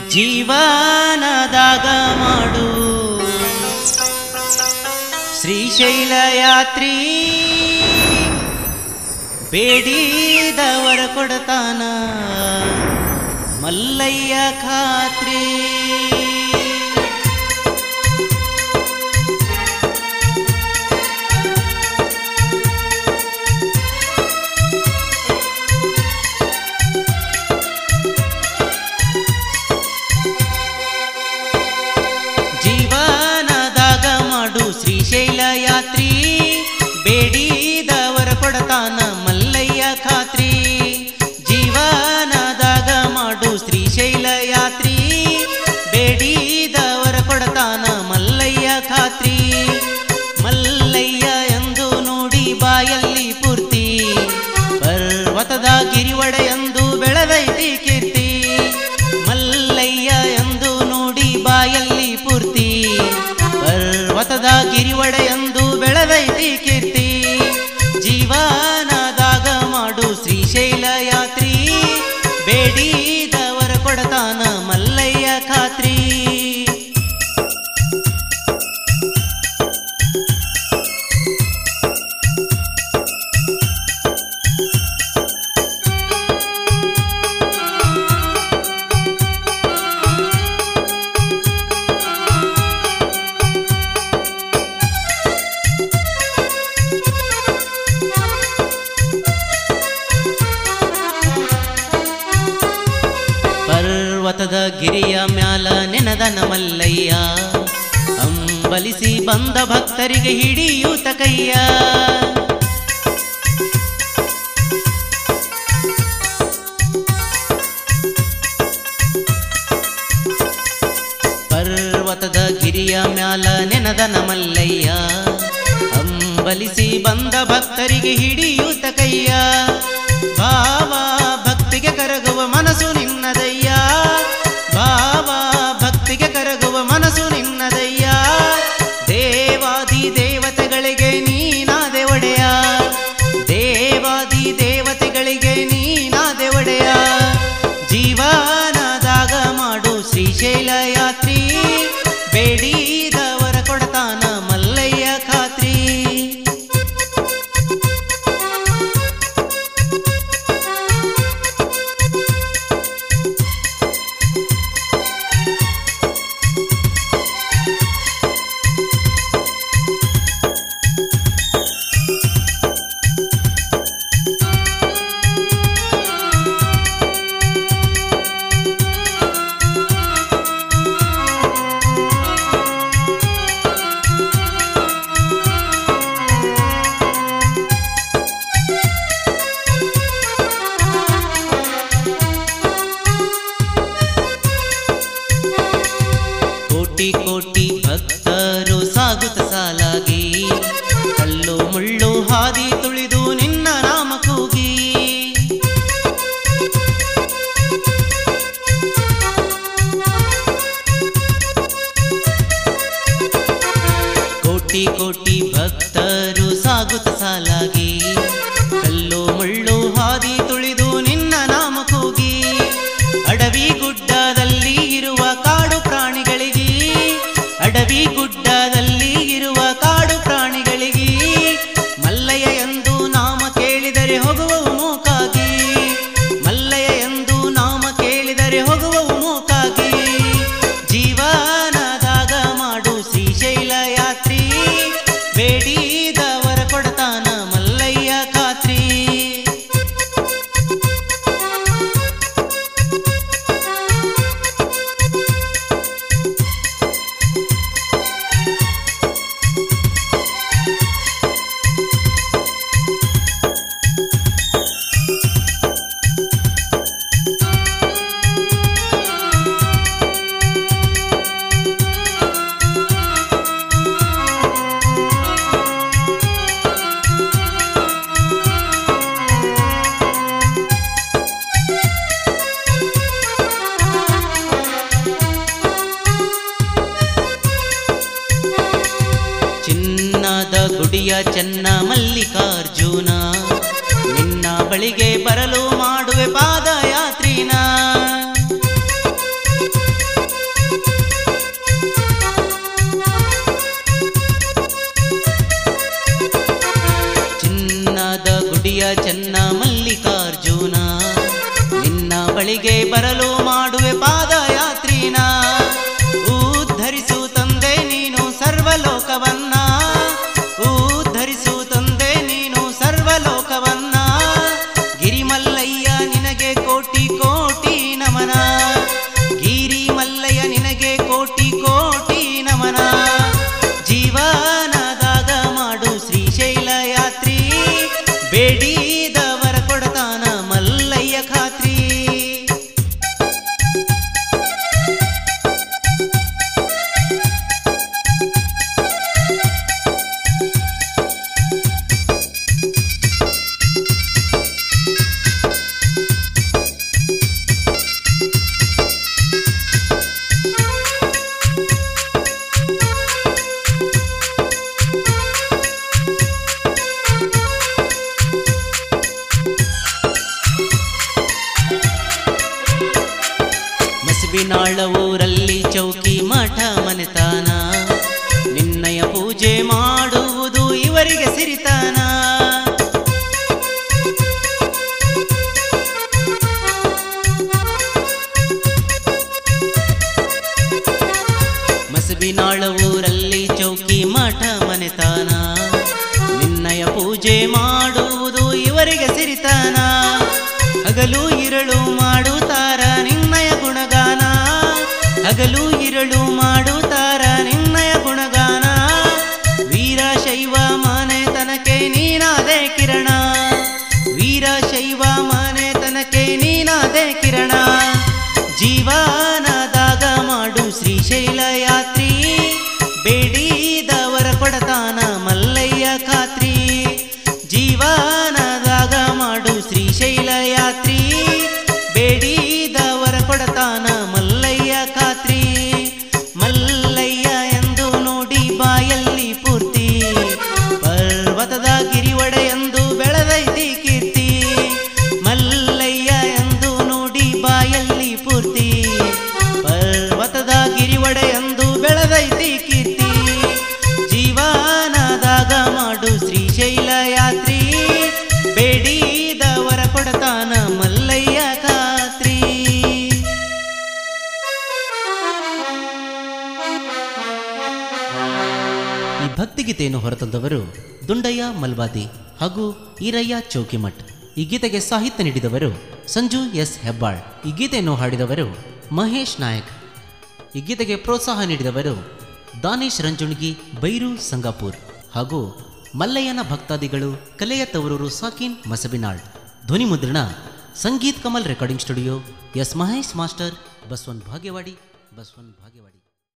ಜೀವನದಾಗ ಮಾಡು ಶ್ರೀಶೈಲ ಯಾತ್ರಿ ಬೇಡಿದವರ ಕೊಡತಾನ ಮಲ್ಲಯ್ಯ ಖಾತ್ರಿ ಜೀವನದಾಗ ಮಾಡು ಶ್ರೀಶೈಲ ಯಾತ್ರಿ ಬೇಡಿದವರ ಕೊಡತಾನ ಮಲ್ಲಯ್ಯ ಖಾತ್ರಿ ಜೀವನದಾಗ ಮಾಡು ಶ್ರೀಶೈಲ ಯಾತ್ರಿ ಬೇಡಿದವರ ಕೊಡತಾನ ಮಲ್ಲಯ್ಯ ಖಾತ್ರಿ ಮಲ್ಲಯ್ಯ ಎಂದು ನೋಡಿ ಬಾಯಲ್ಲಿ ಪೂರ್ತಿ ಪರ್ವತದ ಗಿರಿವಡೆ ಎಂದು ಬೆಳೆದೈತಿ ಕೀರ್ತಿ ಮಲ್ಲಯ್ಯ ಎಂದು ನೋಡಿ ಬಾಯಲ್ಲಿ ಪೂರ್ತಿ ಪರ್ವತದ ಗಿರಿವಡೆ ಎಂದು ಬೆಳೆದೈತಿ ಕೀರ್ತಿ ಜೀವನದಾಗ ಮಾಡು ಶ್ರೀಶೈಲ ಯಾತ್ರಿ ಬೇಡಿದವರ ಕೊಡತಾನ ಮಲ್ಲಯ್ಯ ಖಾತ್ರಿ ಪರ್ವತದ ಗಿರಿಯ ಮ್ಯಾಲ ನೆನದನ ಮಲ್ಲಯ್ಯ ಅಂಬಲಿಸಿ ಬಂದ ಭಕ್ತರಿಗೆ ಹಿಡಿಯೂತ ಕೈಯ ಪರ್ವತದ ಗಿರಿಯ ಮ್ಯಾಲ ನೆನದನ ಮಲ್ಲಯ್ಯ ಅಂಬಲಿಸಿ ಬಂದ ಭಕ್ತರಿಗೆ ಹಿಡಿಯೂತ ಕೈಯ ಭಾವ ಭಕ್ತಿಗೆ ಕರಗುವ ಮನಸ್ಸು ನಿನ್ನದಯ್ಯ ಭಾವ ಭಕ್ತಿಗೆ ಕರಗುವ ಮನಸ್ಸು ನಿನ್ನದಯ್ಯ ದೇವಾದಿ ದೇವತೆಗಳಿಗೆ ನೀನಾದೆ ಒಡೆಯ ದೇವಾದಿ ದೇವತೆಗಳಿಗೆ ನೀನಾದೆ ಒಡೆಯ ಜೀವನದಾಗ ಮಾಡು ಶ್ರೀಶೈಲ ಯಾತ್ರಿ ಬೇಡಿದವರ ಕೊಡತಾನ ಮಲ್ಲಯ್ಯ ಖಾತ್ರಿ ಕೋಟಿ ಕೋಟಿ ಭಕ್ತರು ಸಾಗುತ್ತ ಸಾಲಾಗಿ ಕಲ್ಲು ಮುಳ್ಳು ಹಾದಿ ತುಳಿದು ನಿನ್ನ ನಾಮ ಕೂಗಿ ಕೋಟಿ ಕೋಟಿ ಭಕ್ತರು ಸಾಗುತ್ತ ಸಾಲಾಗಿ ಕಲ್ಲು ಮುಳ್ಳು ಹಾದಿ ತುಳಿದು ನಿನ್ನ ನಾಮ ಕೂಗಿ ಅಡವಿ ಗುಡ್ಡದಲ್ಲಿ ಇರುವ ಕಾಡು ಪ್ರಾಣಿಗಳಿಗೆ ಅಡವಿ ಗುಡ್ಡದಲ್ಲಿ ಇರುವ ಕಾಡು ಪ್ರಾಣಿಗಳಿಗೆ ಮಲ್ಲಯ್ಯ ಎಂದು ನಾಮ ಕೇಳಿದರೆ ಹೋಗುವವು ಮೂಕಾಗಿ ಮಲ್ಲಯ್ಯ ಎಂದು ನಾಮ ಕೇಳಿದರೆ ಹೋಗುವವು ಮೂಕಾಗಿ ಜೀವನದಾಗ ಮಾಡು ಶ್ರೀಶೈಲ ಯಾತ್ರಿ ಬೇಡಿದವರ ಕೊಡತಾನ ಮಲ್ಲಯ್ಯ ಖಾತ್ರಿ ಚಿನ್ನದ ಗುಡಿಯ ಚೆನ್ನ ಮಲ್ಲಿಕಾರ್ಜುನ ನಿನ್ನ ಬಳಿಗೆ ಬರಲು ಮಾಡುವೆ ಪಾದಯಾತ್ರಿನ ಬಳಿಗೆ ಬರಲು ಮಾಡುವೆ ಪಾದಯಾತ್ರಿನ ಉದ್ಧರಿಸು ತಂದೆ ನೀನು ಸರ್ವಲೋಕವನ್ನ ಉದ್ಧರಿಸು ತಂದೆ ನೀನು ಸರ್ವಲೋಕವನ್ನ ಗಿರಿಮಲ್ಲಯ್ಯ ನಿನಗೆ ಕೋಟಿ ಕೋಟಿ ನಮನ ಗಿರಿ ಮಲ್ಲಯ್ಯ ನಿನಗೆ ಕೋಟಿ ಕೋಟಿ ನಮನ ಜೀವನದಾಗ ಮಾಡು ಶ್ರೀಶೈಲ ಯಾತ್ರಿ ಬೇಡಿದವರ ಕೊಡತಾನ ಮಲ್ಲಯ್ಯ ಖಾತ್ರಿ ಮಸುಬಿನಾಳ ಊರಲ್ಲಿ ಚೌಕಿ ಮಠ ಮನೆತಾನ ನಿನ್ನಯ ಪೂಜೆ ಮಾಡುವುದು ಇವರಿಗೆ ಸಿರಿತಾನ ಮಸುಬಿನಾಳ ಊರಲ್ಲಿ ಚೌಕಿ ಮಠ ಮನೆತಾನ ನಿನ್ನಯ ಪೂಜೆ ಮಾಡುವುದು ಇವರಿಗೆ ಸಿರಿತಾನ ಹಗಲು ಇರಳು ಮಾಡುತ್ತಾರ ನಿನ್ನಯ ಗುಣಗಾನ ಹಗಲು ಇರಳು ಮಾಡುತ್ತಾರ ನಿನ್ನಯ ಗುಣಗಾನ ವೀರಶೈವ ಮನೆತನಕ್ಕೆ ನೀನಾದೆ ಕಿರಣ ವೀರಶೈವ ಮನೆತನಕ್ಕೆ ನೀನಾದೆ ಕಿರಣ ಜೀವನದಾಗ ಮಾಡು ಶ್ರೀಶೈಲ ಯಾತ್ರಿ ಬೇಡಿದವರ ಕೊಡತಾನ ಮಲ್ಲಯ್ಯ ಖಾತ್ರಿ ಜೀವನದಾಗ ಮಾಡು ಶ್ರೀಶೈಲ ಯಾತ್ರಿ ಬೇಡಿದವರ ಕೊಡತಾನ ಮಲ್ಲಯ್ಯ ಖಾತ್ರಿ ಮಲ್ಲಯ್ಯ ಎಂದು ನೋಡಿ ಬಾಯಲ್ಲಿ ಪೂರ್ತಿ ಪರ್ವತದ ಗಿರಿವಡೆ ಎಂದು ಬೆಳೆದೈತಿ ಕೀರ್ತಿ ಮಲ್ಲಯ್ಯ ಎಂದು ನೋಡಿ ಬಾಯಲ್ಲಿ ಪೂರ್ತಿ ಪರ್ವತದ ಗಿರಿವಡೆ ಎಂದು ಬೆಳೆದೈತಿ ಕೀರ್ತಿ ಜೀವನದಾಗ ಮಾಡು ಶ್ರೀಶೈಲ ಯಾತ್ರಿ ಬೇಡಿದವರ ಕೊಡತಾನ ಮಲ್ಲಯ್ಯ ಖಾತ್ರಿ ಈ ಭಕ್ತಿಗೀತೆಯನ್ನು ಹೊರತಂದವರು ದುಂಡಯ್ಯ ಮಲ್ವಾದಿ ಹಾಗೂ ಈರಯ್ಯ ಚೌಕಿಮಠ್ ಈ ಗೀತೆಗೆ ಸಾಹಿತ್ಯ ನೀಡಿದವರು ಸಂಜು ಎಸ್ ಹೆಬ್ಬಾಳ್ ಈ ಗೀತೆಯನ್ನು ಹಾಡಿದವರು ಮಹೇಶ್ ನಾಯಕ್ ಈ ಗೀತೆಗೆ ಪ್ರೋತ್ಸಾಹ ನೀಡಿದವರು ದಾನೇಶ್ ರಂಜುಣ್ಗಿ ಬೈರು ಸಂಗಾಪುರ್ ಹಾಗೂ ಮಲ್ಲಯ್ಯನ ಭಕ್ತಾದಿಗಳು ಕಲೆಯ ತವರೂರು ಸಾಕಿನ್ ಮಸಬಿನಾಳ್ ಧ್ವನಿ ಮುದ್ರಣ Sangeet Kamal recording studio S Mahesh master Basavan Bhagyawadi ಬಸವನ್ ಭಾಗ್ಯವಾಡಿ